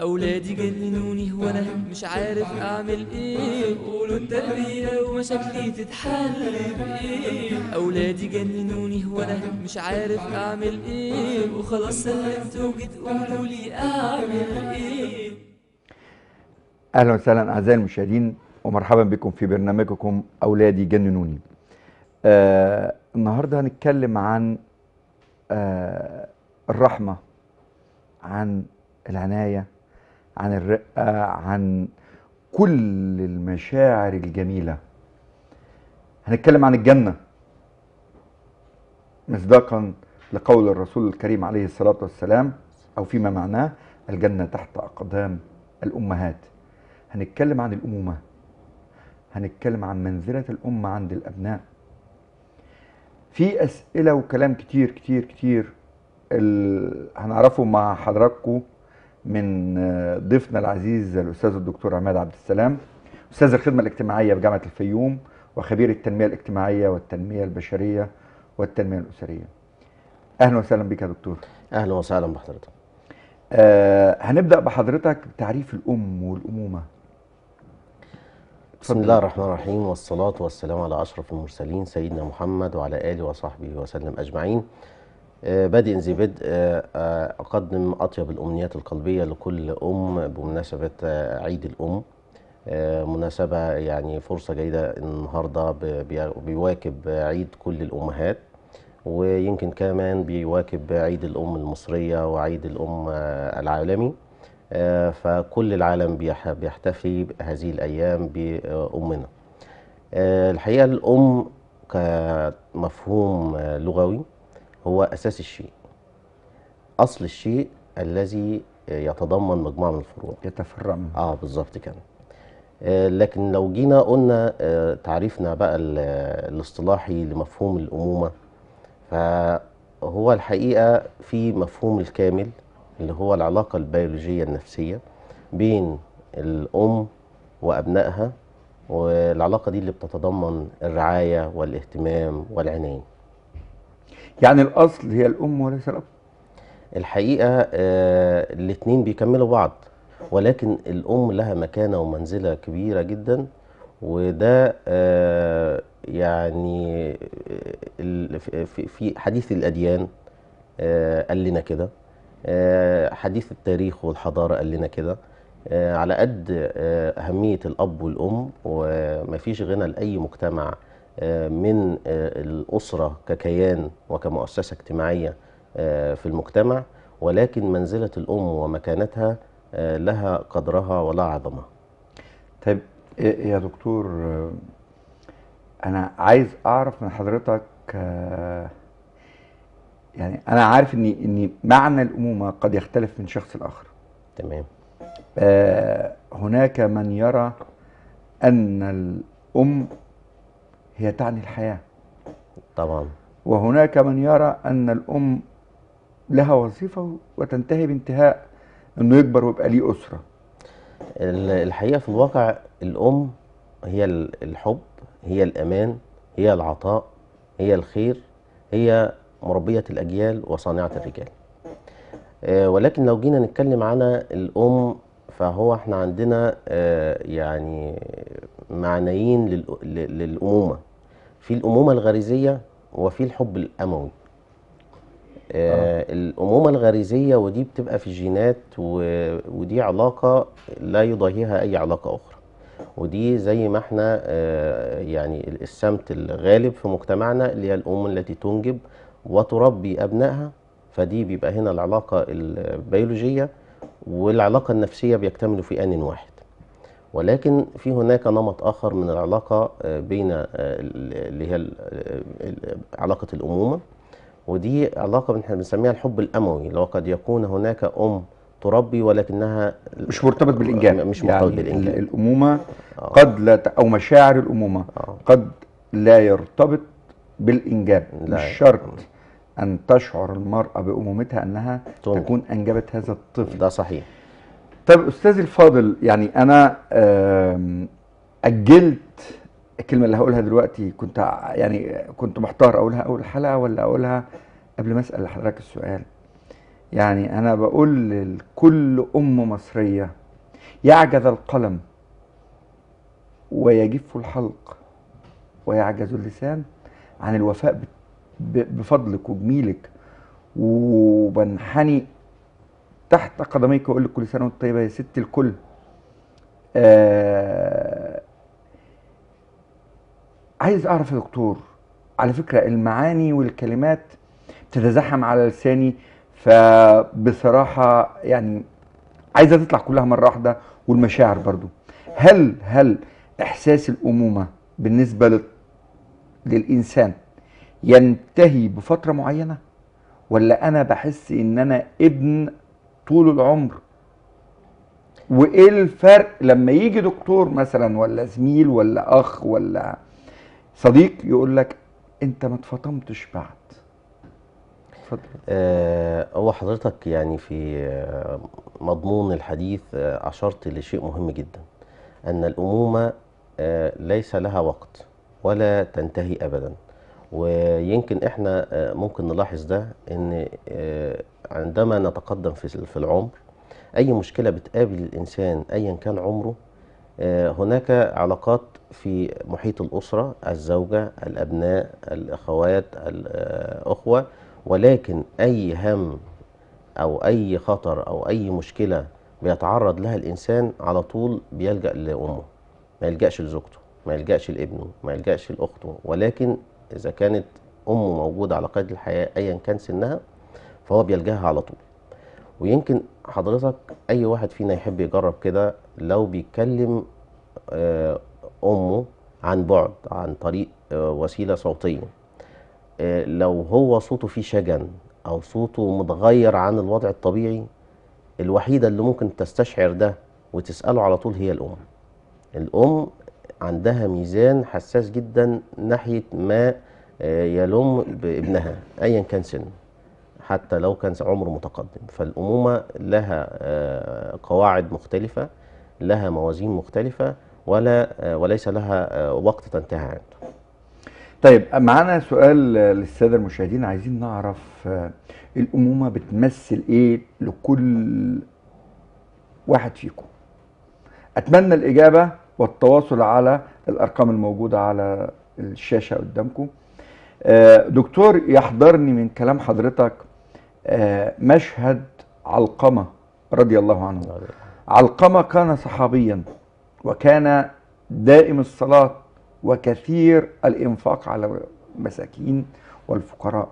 أولادي جننوني وأنا مش عارف أعمل إيه قولوا التربية ومشاكلي تتحل بإيه أولادي جننوني وأنا مش عارف أعمل إيه وخلاص سلمت وجيت قولوا لي أعمل إيه اهلا وسهلا اعزائي المشاهدين ومرحبا بكم في برنامجكم اولادي جننوني. آه النهارده هنتكلم عن آه الرحمه عن العنايه عن الرقه عن كل المشاعر الجميله. هنتكلم عن الجنه مصداقا لقول الرسول الكريم عليه الصلاه والسلام او فيما معناه الجنه تحت اقدام الامهات. هنتكلم عن الأمومة هنتكلم عن منزلة الأم عند الأبناء في أسئلة وكلام كتير كتير كتير ال... هنعرفه مع حضراتكم من آه، ضيفنا العزيز الأستاذ الدكتور عماد عبد السلام أستاذ الخدمة الاجتماعية بجامعة الفيوم وخبير التنمية الاجتماعية والتنمية البشرية والتنمية الأسرية أهلا وسهلا بك يا دكتور اهلا وسهلا بحضرتك آه هنبدأ بحضرتك بتعريف الأم والأمومة بسم الله الرحمن الرحيم والصلاة والسلام على أشرف المرسلين سيدنا محمد وعلى آله وصحبه وسلم أجمعين آه، بادئ ذي بدء آه، آه، أقدم أطيب الأمنيات القلبية لكل أم بمناسبة آه، عيد الأم آه، مناسبة يعني فرصة جيدة النهاردة ب- بي- بيواكب عيد كل الأمهات ويمكن كمان بيواكب عيد الأم المصرية وعيد الأم آه، العالمي آه، فكل العالم بيح- بيحتفي هذه الأيام بأمنا آه، الحقيقة الأم كمفهوم آه، لغوي هو أساس الشيء أصل الشيء الذي آه، يتضمن مجموعة من الفروع يتفرع منه اه بالظبط كده آه، لكن لو جينا قلنا آه، تعريفنا بقى ال- الاصطلاحي لمفهوم الأمومة فهو الحقيقة في مفهوم الكامل اللي هو العلاقة البيولوجية النفسية بين الأم وأبنائها والعلاقة دي اللي بتتضمن الرعاية والاهتمام والعناية يعني الأصل هي الأم وليس الأب الحقيقة آه الاتنين بيكملوا بعض ولكن الأم لها مكانة ومنزلة كبيرة جدا وده آه يعني آه، ال- في- في في حديث الأديان آه قال لنا كده آه حديث التاريخ والحضارة قال لنا كده آه على قد آه أهمية الأب والأم ومفيش غنى لأي مجتمع آه من آه الأسرة ككيان وكمؤسسة اجتماعية آه في المجتمع ولكن منزلة الأم ومكانتها آه لها قدرها ولا عظمها طيب إيه يا دكتور آه، أنا عايز أعرف من حضرتك آه، يعني أنا عارف إن إن معنى الأمومة قد يختلف من شخص لآخر تمام آه، هناك من يرى أن الأم هي تعني الحياة طبعا وهناك من يرى أن الأم لها وظيفة وتنتهي بانتهاء إنه يكبر ويبقى ليه أسرة ال- الحقيقة في الواقع الأم هي ال- الحب هي الأمان هي العطاء هي الخير هي مربية الأجيال وصانعة الرجال آه، ولكن لو جينا نتكلم عن الأم فهو احنا عندنا آه، يعني معنيين للأ- ل- للأمومة في الأمومة الغريزية وفي الحب الأموي آه الأمومة الغريزية ودي بتبقى في الجينات و- ودي علاقة لا يضاهيها أي علاقة أخرى ودي زي ما احنا آه يعني السمت الغالب في مجتمعنا اللي هي الأم التي تنجب وتربي أبنائها فدي بيبقى هنا العلاقة البيولوجية والعلاقة النفسية بيكتملوا في آن واحد ولكن في هناك نمط آخر من العلاقة آه، بين آه، اللي هي ال- ال- علاقة الأمومة ودي علاقة بن- بنسميها الحب الأموي اللي هو قد يكون هناك أم تربي ولكنها مش مرتبط بالإنجاب مش مرتبط يعني بالإنجاب ال- الأمومة آه. قد لا ت... أو مشاعر الأمومة آه. قد لا يرتبط بالإنجاب لا. مش شرط أن تشعر المرأة بأمومتها أنها تنجب. تكون أنجبت هذا الطفل ده صحيح طيب أستاذي الفاضل يعني أنا آم، أجلت الكلمة اللي هقولها دلوقتي كنت ع- يعني كنت محتار أقولها أول حلقة ولا أقولها قبل ما أسأل حضرتك السؤال يعني انا بقول لكل ام مصريه يعجز القلم ويجف الحلق ويعجز اللسان عن الوفاء ب- ب- بفضلك وجميلك وبنحني تحت قدميك واقول لك كل سنه وانت طيبه يا ست الكل آه عايز اعرف يا دكتور على فكره المعاني والكلمات بتتزاحم على لساني فبصراحه يعني عايزه تطلع كلها مره واحده والمشاعر برضو هل هل احساس الامومه بالنسبه لل- للانسان ينتهي بفتره معينه ولا انا بحس ان انا ابن طول العمر وايه الفرق لما يجي دكتور مثلا ولا زميل ولا اخ ولا صديق يقول لك انت ما اتفطمتش بعد اتفضل آه، هو حضرتك يعني في آه، مضمون الحديث آه، أشرت لشيء مهم جدا أن الأمومة آه، ليس لها وقت ولا تنتهي أبدا ويمكن إحنا آه، ممكن نلاحظ ده أن آه، عندما نتقدم في في العمر أي مشكلة بتقابل الإنسان أيا كان عمره آه، هناك علاقات في محيط الأسرة الزوجة الأبناء الأخوات الأخوة ولكن أي هم أو أي خطر أو أي مشكلة بيتعرض لها الإنسان على طول بيلجأ لأمه ما يلجأش لزوجته ما يلجأش لابنه ما يلجأش لأخته ولكن إذا كانت أمه موجودة على قيد الحياة أيا كان سنها فهو بيلجأها على طول ويمكن حضرتك أي واحد فينا يحب يجرب كده لو بيتكلم آه، أمه عن بعد عن طريق آه، وسيلة صوتية آه، لو هو صوته فيه شجن أو صوته متغير عن الوضع الطبيعي الوحيدة اللي ممكن تستشعر ده وتسأله على طول هي الأم الأم عندها ميزان حساس جدا ناحية ما آه، يلم بابنها أيا كان سنه حتى لو كان عمره متقدم فالأمومة لها آه، قواعد مختلفة لها موازين مختلفة ولا آه، وليس لها آه، وقت تنتهي عنده طيب معانا سؤال آه، للساده المشاهدين عايزين نعرف آه، الامومه بتمثل ايه لكل واحد فيكم اتمنى الاجابه والتواصل على الارقام الموجوده على الشاشه قدامكم آه، دكتور يحضرني من كلام حضرتك آه، مشهد علقمه رضي الله عنه علقمه كان صحابيا وكان دائم الصلاه وكثير الانفاق على المساكين والفقراء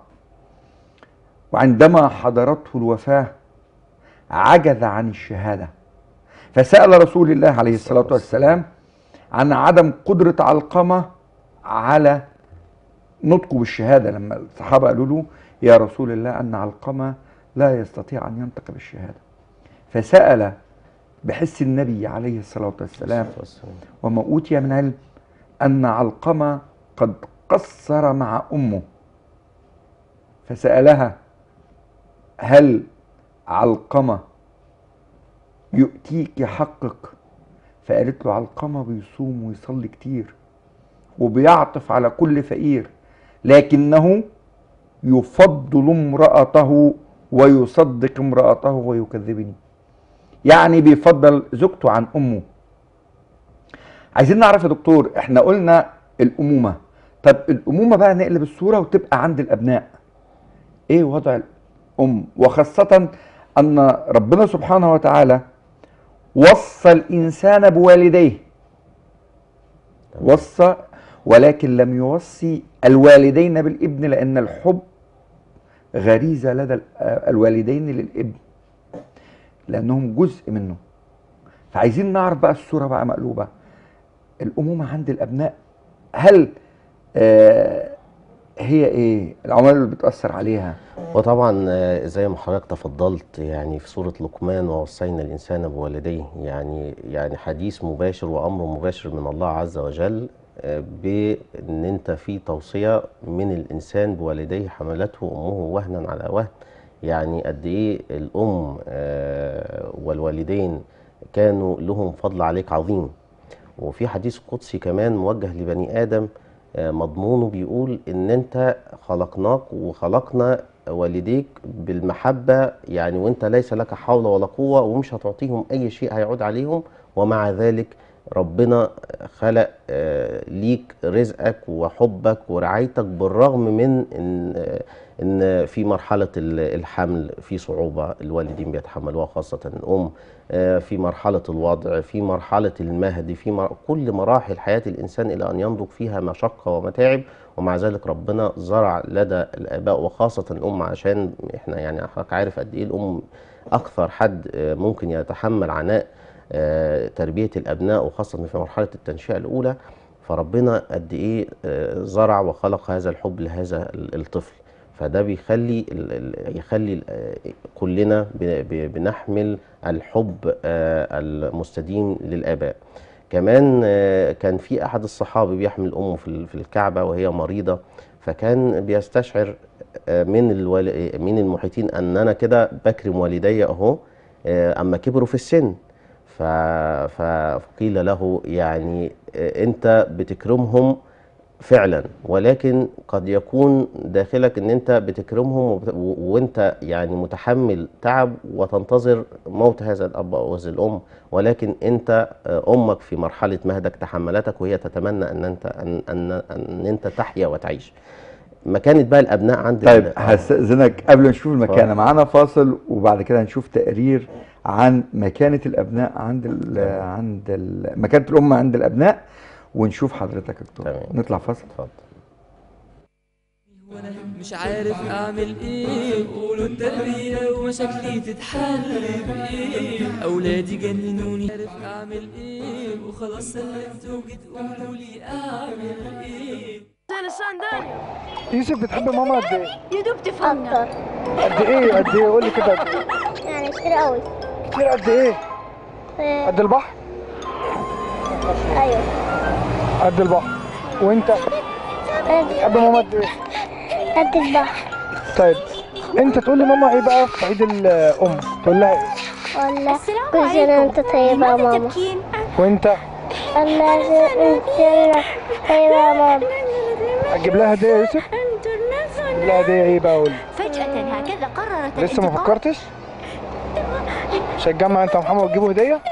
وعندما حضرته الوفاه عجز عن الشهاده فسال رسول الله عليه الصلاه والسلام عن عدم قدره علقمه على نطقه بالشهاده لما الصحابه قالوا له يا رسول الله ان علقمه لا يستطيع ان ينطق بالشهاده فسال بحس النبي عليه الصلاه والسلام وما أوتي من علم أن علقمة قد قصر مع أمه فسألها هل علقمة يؤتيك حقك فقالت له علقمة بيصوم ويصلي كتير وبيعطف على كل فقير لكنه يفضل امرأته ويصدق امرأته ويكذبني يعني بيفضل زوجته عن أمه عايزين نعرف يا دكتور احنا قلنا الامومه طب الامومه بقى نقلب الصوره وتبقى عند الابناء ايه وضع الام وخاصه ان ربنا سبحانه وتعالى وصى الانسان بوالديه وصى ولكن لم يوصي الوالدين بالابن لان الحب غريزه لدى ال- الوالدين للابن لانهم جزء منه فعايزين نعرف بقى الصوره بقى مقلوبه الامومه عند الابناء هل آه هي ايه العوامل اللي بتاثر عليها وطبعا آه، زي ما حضرتك تفضلت يعني في سورة لقمان ووصينا الإنسان بوالديه يعني يعني حديث مباشر وأمر مباشر من الله عز وجل آه، بأن أنت في توصية من الإنسان بوالديه حملته أمه وهنا على وهن يعني قد إيه الأم آه، والوالدين كانوا لهم فضل عليك عظيم وفي حديث قدسي كمان موجه لبني آدم آه، مضمونه بيقول ان انت خلقناك وخلقنا والديك بالمحبة يعني وانت ليس لك حول ولا قوة ومش هتعطيهم اي شيء هيعود عليهم ومع ذلك ربنا خلق آه، ليك رزقك وحبك ورعايتك بالرغم من ان آه، ان في مرحله ال- الحمل في صعوبه الوالدين بيتحملوها خاصه الام آه، في مرحله الوضع في مرحله المهد في مر... كل مراحل حياه الانسان الى ان ينضج فيها مشقه ومتاعب ومع ذلك ربنا زرع لدى الاباء وخاصه الام عشان احنا يعني حضرتك عارف قد ايه الام اكثر حد آه، ممكن يتحمل عناء آه، تربيه الابناء وخاصه في مرحله التنشئه الاولى فربنا قد ايه آه، زرع وخلق هذا الحب لهذا ال- الطفل فده بيخلي ال- ال- يخلي ال- آه، كلنا ب- ب- بنحمل الحب آه، المستديم للاباء كمان آه، كان في احد الصحابه بيحمل امه في ال- في الكعبه وهي مريضه فكان بيستشعر آه، من الوال... من المحيطين ان انا كده بكرم والدي اهو آه، اما كبروا في السن ف... ف- فقيل له يعني آه، انت بتكرمهم فعلا ولكن قد يكون داخلك ان انت بتكرمهم وبت... و- وانت يعني متحمل تعب وتنتظر موت هذا الاب او هذه الام ولكن انت آه، امك في مرحله مهدك تحملتك وهي تتمنى ان انت ان ان, أن انت تحيا وتعيش مكانه بقى الابناء عند طيب ال- آه. هستأذنك قبل ما نشوف المكانة اتفضل. معانا فاصل وبعد كده هنشوف تقرير عن مكانة الأبناء عند ال عند ال مكانة الأم عند الأبناء ونشوف حضرتك يا دكتور تمام. نطلع فاصل اتفضل وانا مش عارف اعمل ايه قولوا التربية ومشاكلي تتحل بايه اولادي جننوني عارف اعمل ايه وخلاص سلمت وجيت قولوا لي اعمل ايه انا صنداني يوسف بتحب ماما قد ايه؟ يا دوب تفهمنا أكتر قد ايه قد ايه قول لي كده قد ايه؟ يعني كتير قوي كتير قد ايه؟ آه، قد البحر؟ أيوة قد البحر وانت بتحب ماما قد ايه؟ قد البحر طيب انت تقول لي ماما ايه بقى في عيد الام؟ تقول لها ايه؟ والله السلام كل سنة عليكم وأنت طيبة يا لماذا ماما تبكين؟ وانت الله أنت طيبة يا ماما هتجيب لها هديه يا يوسف؟ تجيب لها هديه ايه بقى قول لي؟ فجأة هكذا قررت لسه ما الانتقام. فكرتش؟ مش هتجمع انت ومحمد وتجيبوا هديه؟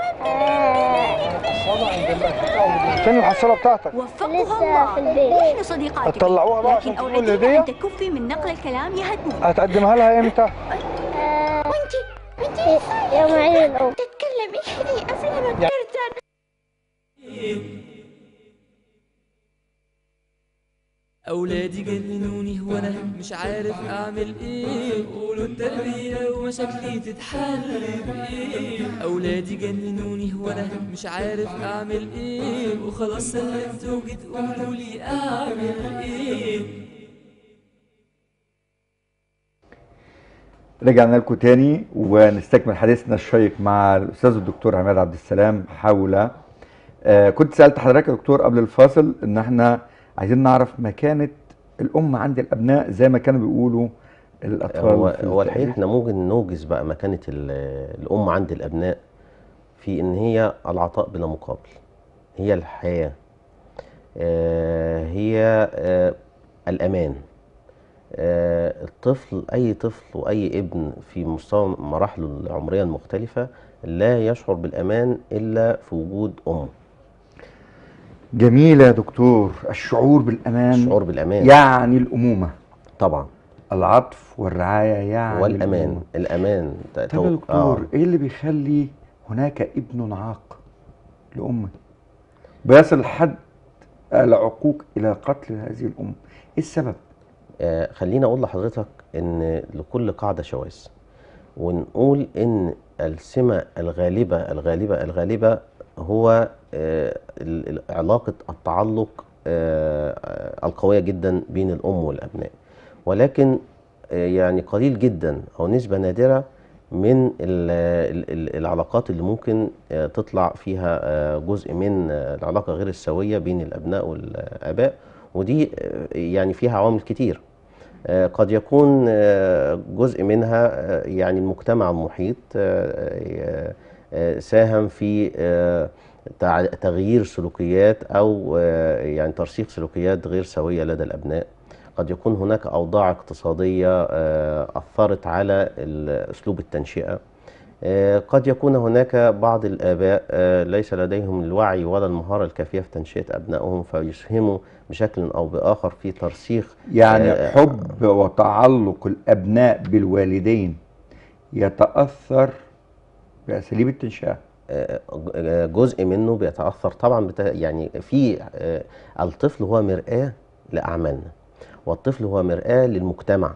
فين الحصاله بتاعتك؟ وفقها لسه الله في البيت. نحن صديقاتك هتطلعوها بقى عشان لكن تقولوا أوعدينا الهدية؟ أن تكفي من نقل الكلام يا هدوء هتقدمها لها امتى؟ وانت وانت يوم عيد الأم تتكلمي في أفلامك يا- كرتون اولادي جننوني وانا مش عارف اعمل ايه قولوا التربية ومشاكلي تتحل بايه اولادي جننوني وانا مش عارف اعمل ايه وخلاص سلمت وجيت قولوا لي اعمل ايه رجعنا لكم تاني ونستكمل حديثنا الشيق مع الأستاذ الدكتور عماد عبد السلام حول آه كنت سألت حضرتك يا دكتور قبل الفاصل إن احنا عايزين نعرف مكانة الأم عند الأبناء زي ما كانوا بيقولوا الأطفال هو في هو الحقيقه التقرير. احنا ممكن نوجز بقى مكانه ال- الام عند الابناء في ان هي العطاء بلا مقابل هي الحياه آه، هي آه، الامان آه، الطفل اي طفل واي ابن في مستوى مراحله العمريه المختلفه لا يشعر بالامان الا في وجود امه جميل يا دكتور الشعور بالأمان الشعور بالامان يعني الأمومة طبعا العطف والرعاية يعني والامان الأمومة. الامان ت- طب تو- يا آه. دكتور ايه اللي بيخلي هناك ابن عاق لأمه بيصل حد العقوق إلى قتل هذه الأم ايه السبب؟ آه، خليني اقول لحضرتك ان لكل قاعده شواذ ونقول ان السمه الغالبه الغالبه الغالبه هو آه، ال- ال- علاقه التعلق آه، آه، القويه جدا بين الام والابناء ولكن آه، يعني قليل جدا او نسبه نادره من ال- ال- ال- العلاقات اللي ممكن آه، تطلع فيها آه، جزء من آه، العلاقه غير السويه بين الابناء والاباء ودي آه، يعني فيها عوامل كتير آه، قد يكون آه، جزء منها آه، يعني المجتمع المحيط آه، آه، آه، ساهم في آه، تع- تغيير سلوكيات او آه، يعني ترسيخ سلوكيات غير سويه لدى الابناء قد يكون هناك أوضاع اقتصادية آه، أثرت على ال- أسلوب التنشئة آه، قد يكون هناك بعض الآباء آه، ليس لديهم الوعي ولا المهارة الكافية في تنشئة أبنائهم فيسهموا بشكل أو بآخر في ترسيخ يعني آه، حب وتعلق الابناء بالوالدين يتاثر باساليب التنشئه آه، جزء منه بيتأثر طبعا بتا يعني في آه، الطفل هو مرآة لأعمالنا والطفل هو مرآة للمجتمع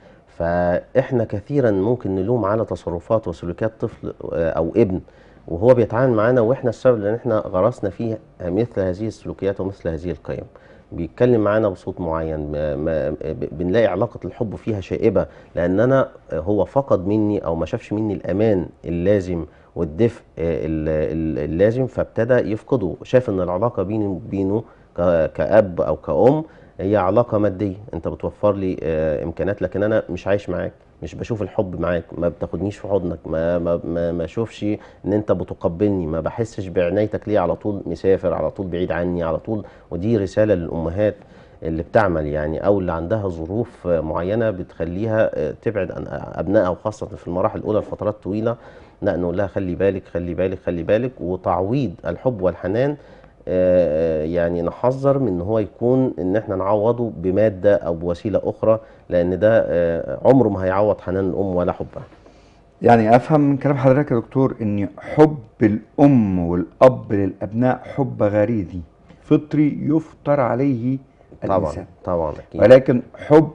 فإحنا كثيرا ممكن نلوم على تصرفات وسلوكيات طفل آه، أو ابن وهو بيتعامل معانا واحنا السبب لان احنا غرسنا فيه مثل هذه السلوكيات ومثل هذه القيم بيتكلم معانا بصوت معين ما ما ب- بنلاقي علاقة الحب فيها شائبة لأن أنا هو فقد مني أو ما شافش مني الأمان اللازم والدفء ال- ال- اللازم فابتدى يفقده شاف إن العلاقة بيني وبينه ك- كأب أو كأم هي علاقة مادية أنت بتوفر لي آه، إمكانات لكن أنا مش عايش معاك مش بشوف الحب معاك ما بتاخدنيش في حضنك ما ما ما, ما اشوفش ان انت بتقبلني ما بحسش بعنايتك ليه على طول مسافر على طول بعيد عني على طول ودي رسالة للأمهات اللي بتعمل يعني او اللي عندها ظروف آه، معينه بتخليها آه، تبعد عن ابنائها وخاصه في المراحل الاولى لفترات طويله لا نقول لها خلي بالك خلي بالك خلي بالك وتعويض الحب والحنان آه، يعني نحذر من ان هو يكون ان احنا نعوضه بماده او بوسيله اخرى لان ده آه، عمره ما هيعوض حنان الام ولا حبها يعني افهم من كلام حضرتك يا دكتور ان حب الام والاب للابناء حب غريزي فطري يفطر عليه طبعا الانسان طبعا اكيد ولكن حب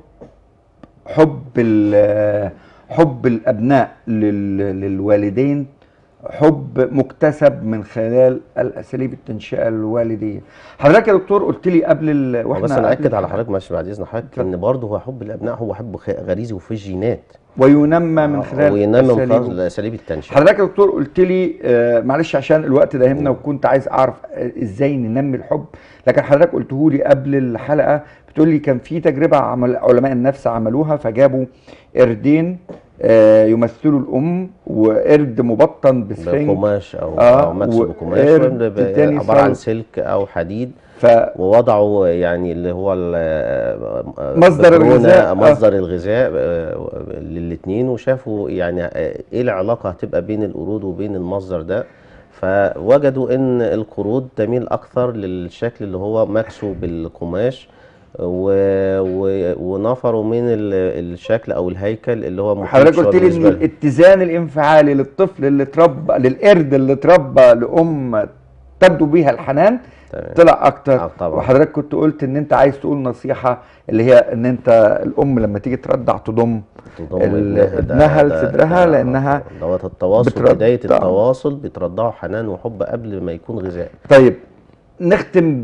حب ال- حب الابناء لل- للوالدين حب مكتسب من خلال الاساليب التنشئه الوالديه حضرتك يا دكتور قلت لي قبل ال... واحنا بس انا قبل اكد على الحلقة، حضرتك ماشي بعد اذن حضرتك اتفضل. ان برضه هو حب الابناء هو حب خ- غريزي وفي الجينات وينمى من خلال وينمى من أساليبه. خلال اساليب التنشئه حضرتك يا دكتور قلت لي آه معلش عشان الوقت داهمنا وكنت عايز اعرف آه ازاي ننمي الحب لكن حضرتك قلته لي قبل الحلقه بتقول لي كان في تجربه عمل علماء النفس عملوها فجابوا قردين آه يمثلوا الام وقرد مبطن بسفنج بقماش او آه، او مكس وقرد بقماش ب- ب- تاني عباره عن صلب. سلك او حديد ف ووضعوا يعني اللي هو ال- مصدر باترونة، الغذاء، آه. مصدر الغذاء للاثنين وشافوا يعني آه، ايه العلاقه هتبقى بين القرود وبين المصدر ده فوجدوا ان القرود تميل اكثر للشكل اللي هو مكسو بالقماش و... و... ونفروا من ال... الشكل او الهيكل اللي هو مخيف حضرتك شوية قلت لي ان بالنسبة لهم. الاتزان الانفعالي للطفل اللي اتربى للقرد اللي اتربى لام تبدو بيها الحنان تمام. طلع اكتر آه، طبعا. وحضرتك كنت قلت ان انت عايز تقول نصيحه اللي هي ان انت الام لما تيجي ترضع تضم تضم ال- ابنها ده- ابنها ده- لصدرها ده- لانها دوت التواصل بترضع. بدايه التواصل بترضعه حنان وحب قبل ما يكون غذاء طيب نختم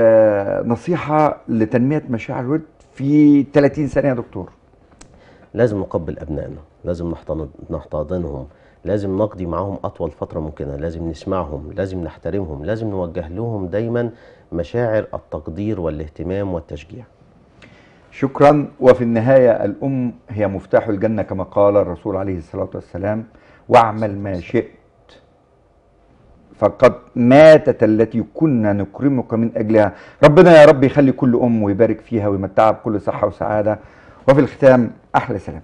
بنصيحه لتنميه مشاعر الود في 30 ثانيه يا دكتور لازم نقبل ابنائنا لازم نحتضن نحتضنهم لازم نقضي معاهم اطول فتره ممكنه لازم نسمعهم لازم نحترمهم لازم نوجه لهم دايما مشاعر التقدير والاهتمام والتشجيع شكرا وفي النهاية الأم هي مفتاح الجنة كما قال الرسول عليه الصلاة والسلام واعمل ما شئت فقد ماتت التي كنا نكرمك من أجلها ربنا يا رب يخلي كل أم ويبارك فيها ويمتعها بكل صحة وسعادة وفي الختام أحلى سلام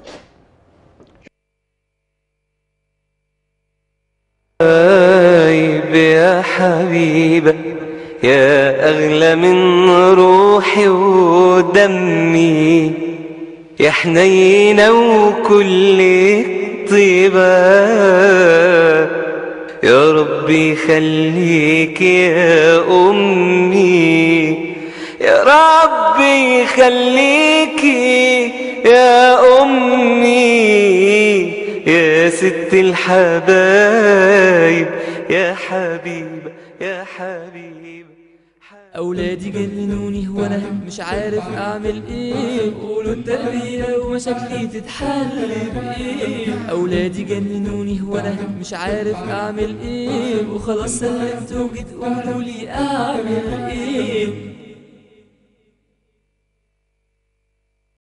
حبايب يا حبيبة يا أغلى من روحي ودمي يا حنينة وكل طيبة يا ربي خليك يا أمي يا ربي خليكي يا أمي يا ست الحبايب يا حبيبة يا حبيبة أولادي جننوني وأنا مش عارف أعمل إيه قولوا التربية ومشاكلي تتحل بإيه أولادي جننوني وأنا مش عارف أعمل إيه وخلاص سلمت وجيت قولوا لي أعمل إيه